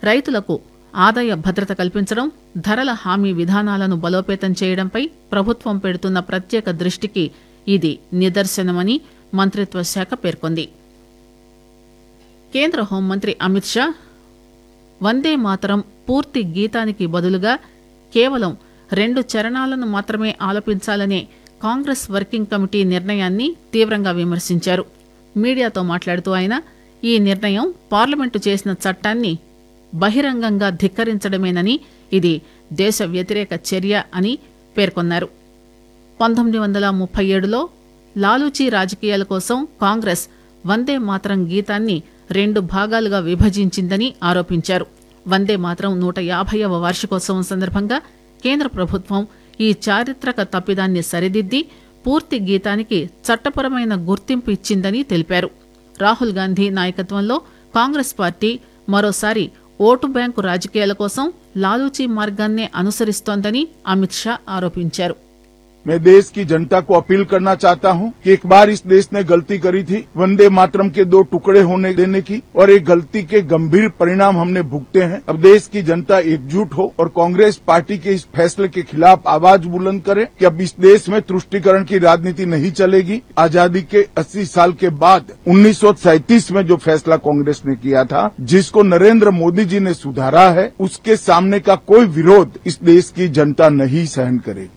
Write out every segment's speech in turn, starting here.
రైతులకు ఆదాయ భద్రత కల్పించడం ధరల హామీ విధానాలను బలోపేతం చేయడంపై ప్రభుత్వం పెడుతున్న ప్రత్యేక దృష్టికి ఇది నిదర్శనమని మంత్రిత్వ శాఖ పేర్కొంది కేంద్ర హోంమంత్రి అమిత్ షా వందే మాతరం పూర్తి గీతానికి బదులుగా కేవలం రెండు చరణాలను మాత్రమే ఆలపించాలనే కాంగ్రెస్ వర్కింగ్ కమిటీ నిర్ణయాన్ని తీవ్రంగా విమర్శించారు మీడియాతో మాట్లాడుతూ ఆయన ఈ నిర్ణయం పార్లమెంటు చేసిన చట్టాన్ని బహిరంగంగా ధిక్కరించడమేనని ఇది దేశ వ్యతిరేక చర్య అని పేర్కొన్నారు పంతొమ్మిది వందల ముప్పై ఏడులో లాలూచీ రాజకీయాల కోసం కాంగ్రెస్ వందే మాతరం గీతాన్ని రెండు భాగాలుగా విభజించిందని ఆరోపించారు వందే మాతరం నూట యాభైవ వార్షికోత్సవం సందర్భంగా కేంద్ర ప్రభుత్వం ఈ చారిత్రక తప్పిదాన్ని సరిదిద్ది పూర్తి గీతానికి చట్టపరమైన గుర్తింపు ఇచ్చిందని తెలిపారు రాహుల్ గాంధీ నాయకత్వంలో కాంగ్రెస్ పార్టీ మరోసారి ఓటు బ్యాంకు రాజకీయాల కోసం లాలూచీ మార్గాన్నే అనుసరిస్తోందని అమిత్ షా ఆరోపించారు मैं देश की जनता को अपील करना चाहता हूं कि एक बार इस देश ने गलती करी थी वंदे मातरम के दो टुकड़े होने देने की और एक गलती के गंभीर परिणाम हमने भुगते हैं अब देश की जनता एकजुट हो और कांग्रेस पार्टी के इस फैसले के खिलाफ आवाज बुलंद करे कि अब इस देश में तुष्टिकरण की राजनीति नहीं चलेगी आजादी के 80 साल के बाद उन्नीस में जो फैसला कांग्रेस ने किया था जिसको नरेंद्र मोदी जी ने सुधारा है उसके सामने का कोई विरोध इस देश की जनता नहीं सहन करेगी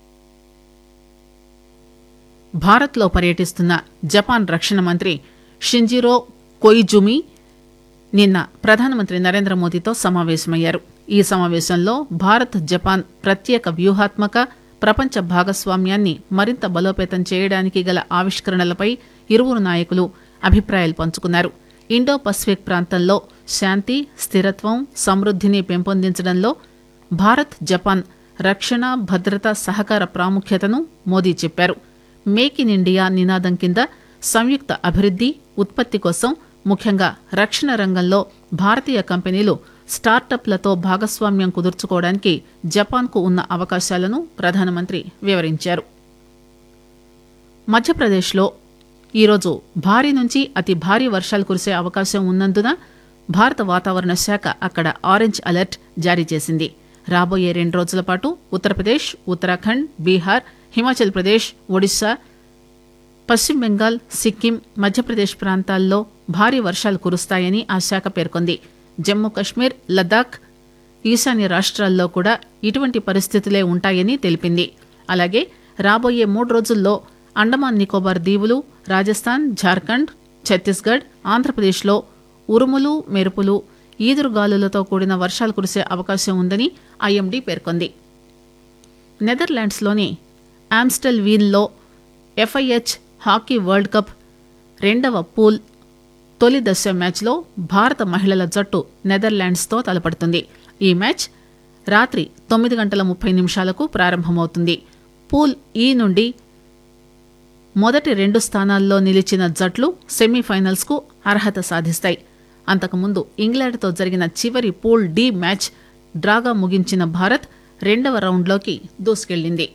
భారత్లో పర్యటిస్తున్న జపాన్ రక్షణ మంత్రి షింజిరో కొయిజుమి నిన్న ప్రధానమంత్రి నరేంద్ర మోదీతో సమావేశమయ్యారు ఈ సమావేశంలో భారత్ జపాన్ ప్రత్యేక వ్యూహాత్మక ప్రపంచ భాగస్వామ్యాన్ని మరింత బలోపేతం చేయడానికి గల ఆవిష్కరణలపై ఇరువురు నాయకులు అభిప్రాయాలు పంచుకున్నారు ఇండో పసిఫిక్ ప్రాంతంలో శాంతి స్థిరత్వం సమృద్దిని పెంపొందించడంలో భారత్ జపాన్ రక్షణ భద్రత సహకార ప్రాముఖ్యతను మోదీ చెప్పారు మేక్ ఇన్ ఇండియా నినాదం కింద సంయుక్త అభివృద్ది ఉత్పత్తి కోసం ముఖ్యంగా రక్షణ రంగంలో భారతీయ కంపెనీలు స్టార్టప్లతో భాగస్వామ్యం కుదుర్చుకోవడానికి జపాన్కు ఉన్న అవకాశాలను ప్రధానమంత్రి వివరించారు మధ్యప్రదేశ్లో ఈరోజు భారీ నుంచి అతి భారీ వర్షాలు కురిసే అవకాశం ఉన్నందున భారత వాతావరణ శాఖ అక్కడ ఆరెంజ్ అలర్ట్ జారీ చేసింది రాబోయే రెండు రోజుల పాటు ఉత్తరప్రదేశ్ ఉత్తరాఖండ్ బీహార్ హిమాచల్ ప్రదేశ్ ఒడిశా పశ్చిమ బెంగాల్ సిక్కిం మధ్యప్రదేశ్ ప్రాంతాల్లో భారీ వర్షాలు కురుస్తాయని ఆ శాఖ పేర్కొంది జమ్మూ కశ్మీర్ లద్దాఖ్ ఈశాన్య రాష్ట్రాల్లో కూడా ఇటువంటి పరిస్థితులే ఉంటాయని తెలిపింది అలాగే రాబోయే మూడు రోజుల్లో అండమాన్ నికోబార్ దీవులు రాజస్థాన్ జార్ఖండ్ ఛత్తీస్గఢ్ ఆంధ్రప్రదేశ్లో ఉరుములు మెరుపులు ఈదురుగాలులతో కూడిన వర్షాలు కురిసే అవకాశం ఉందని ఐఎండీ పేర్కొంది నెదర్లాండ్స్లోని ఆమ్స్టెల్ వీన్లో ఎఫ్ఐహెచ్ హాకీ వరల్డ్ కప్ రెండవ పూల్ తొలి దశ మ్యాచ్లో భారత మహిళల జట్టు నెదర్లాండ్స్తో తలపడుతుంది ఈ మ్యాచ్ రాత్రి తొమ్మిది గంటల ముప్పై నిమిషాలకు ప్రారంభమవుతుంది పూల్ ఈ నుండి మొదటి రెండు స్థానాల్లో నిలిచిన జట్లు సెమీఫైనల్స్కు అర్హత సాధిస్తాయి అంతకుముందు ఇంగ్లాండ్తో జరిగిన చివరి పూల్ డి మ్యాచ్ డ్రాగా ముగించిన భారత్ రెండవ రౌండ్లోకి దూసుకెళ్లింది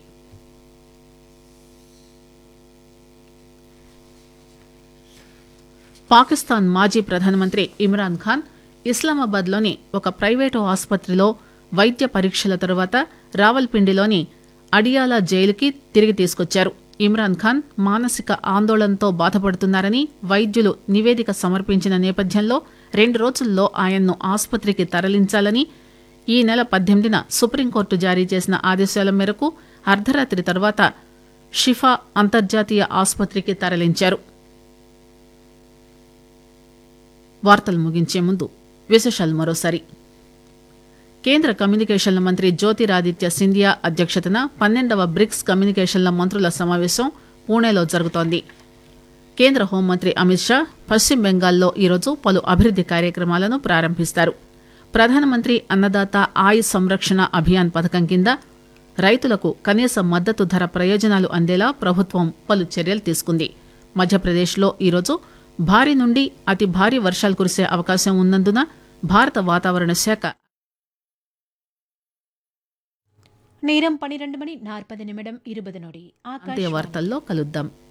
పాకిస్తాన్ మాజీ ప్రధానమంత్రి ఇమ్రాన్ ఖాన్ ఇస్లామాబాద్లోని ఒక ప్రైవేటు ఆసుపత్రిలో వైద్య పరీక్షల తరువాత రావల్పిండిలోని అడియాలా జైలుకి తిరిగి తీసుకొచ్చారు ఇమ్రాన్ ఖాన్ మానసిక ఆందోళనతో బాధపడుతున్నారని వైద్యులు నివేదిక సమర్పించిన నేపథ్యంలో రెండు రోజుల్లో ఆయన్ను ఆసుపత్రికి తరలించాలని ఈ నెల పద్దెనిమిదిన సుప్రీంకోర్టు జారీ చేసిన ఆదేశాల మేరకు అర్ధరాత్రి తర్వాత షిఫా అంతర్జాతీయ ఆసుపత్రికి తరలించారు వార్తలు ముగించే ముందు విశేషాలు మరోసారి కేంద్ర కమ్యూనికేషన్ల మంత్రి జ్యోతిరాదిత్య సింధియా అధ్యక్షతన పన్నెండవ బ్రిక్స్ కమ్యూనికేషన్ల మంత్రుల సమావేశం పూణేలో జరుగుతోంది కేంద్ర హోంమంత్రి అమిత్ షా పశ్చిమ బెంగాల్లో ఈరోజు పలు అభివృద్ది కార్యక్రమాలను ప్రారంభిస్తారు ప్రధానమంత్రి అన్నదాత ఆయ్ సంరక్షణ అభియాన్ పథకం కింద రైతులకు కనీస మద్దతు ధర ప్రయోజనాలు అందేలా ప్రభుత్వం పలు చర్యలు తీసుకుంది మధ్యప్రదేశ్లో ఈరోజు భారీ నుండి అతి భారీ వర్షాలు కురిసే అవకాశం ఉన్నందున భారత వాతావరణ శాఖ நேரம் பனிரெண்டு மணி நாற்பது நிமிடம் இருபது நொடி అంతే ஆகாஷ் వార్తల్లో కలుద్దాం